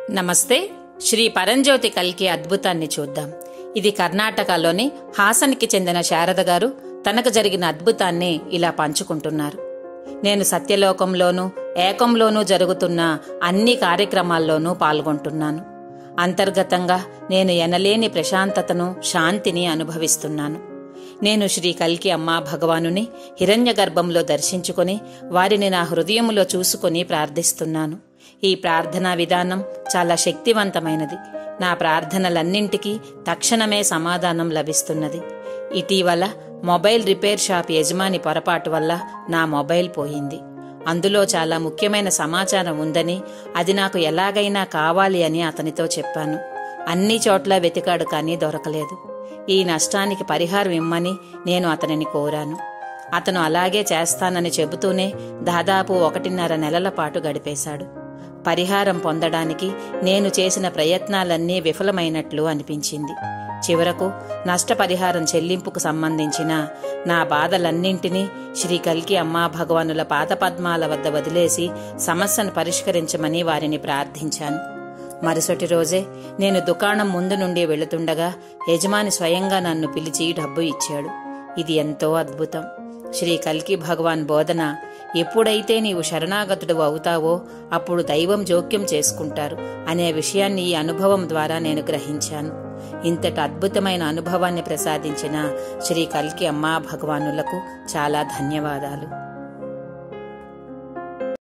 నమస్తే శ్రీ పరంజ్యోతి కల్కి అద్భుతాన్ని చూద్దాం ఇది కర్ణాటకలోని హాసన్కి చెందిన శారద గారు తనకు జరిగిన అద్భుతాన్ని ఇలా పంచుకుంటున్నారు నేను సత్యలోకంలోనూ ఏకంలోనూ జరుగుతున్న అన్ని కార్యక్రమాల్లోనూ పాల్గొంటున్నాను అంతర్గతంగా నేను ఎనలేని ప్రశాంతతను శాంతిని అనుభవిస్తున్నాను నేను శ్రీ కల్కి అమ్మా భగవానుని హిరణ్య గర్భంలో దర్శించుకొని వారిని నా హృదయములో చూసుకొని ప్రార్థిస్తున్నాను ఈ ప్రార్థనా విధానం చాలా శక్తివంతమైనది నా ప్రార్థనలన్నింటికీ తక్షణమే సమాధానం లభిస్తున్నది ఇటీవల మొబైల్ రిపేర్ షాప్ యజమాని పొరపాటు వల్ల నా మొబైల్ పోయింది అందులో చాలా ముఖ్యమైన సమాచారం ఉందని అది నాకు ఎలాగైనా కావాలి అని అతనితో చెప్పాను అన్ని చోట్ల వెతికాడు కానీ దొరకలేదు ఈ నష్టానికి పరిహారం ఇమ్మని నేను అతనిని కోరాను అతను అలాగే చేస్తానని చెబుతూనే దాదాపు ఒకటిన్నర నెలల పాటు గడిపేశాడు పరిహారం పొందడానికి నేను చేసిన ప్రయత్నాలన్నీ విఫలమైనట్లు అనిపించింది చివరకు నష్టపరిహారం చెల్లింపుకు సంబంధించిన నా బాధలన్నింటినీ శ్రీ కల్కి అమ్మా భగవానుల పాదపద్మాల వద్ద వదిలేసి సమస్యను పరిష్కరించమని వారిని ప్రార్థించాను మరుసటి రోజే నేను దుకాణం ముందు నుండి వెళుతుండగా యజమాని స్వయంగా నన్ను పిలిచి డబ్బు ఇచ్చాడు ఇది ఎంతో అద్భుతం శ్రీ కల్కి భగవాన్ బోధన ఎప్పుడైతే నీవు శరణాగతుడు అవుతావో అప్పుడు దైవం జోక్యం చేసుకుంటారు అనే విషయాన్ని ఈ అనుభవం ద్వారా నేను గ్రహించాను ఇంతటి అద్భుతమైన అనుభవాన్ని ప్రసాదించిన శ్రీ కల్కి అమ్మా భగవానులకు చాలా ధన్యవాదాలు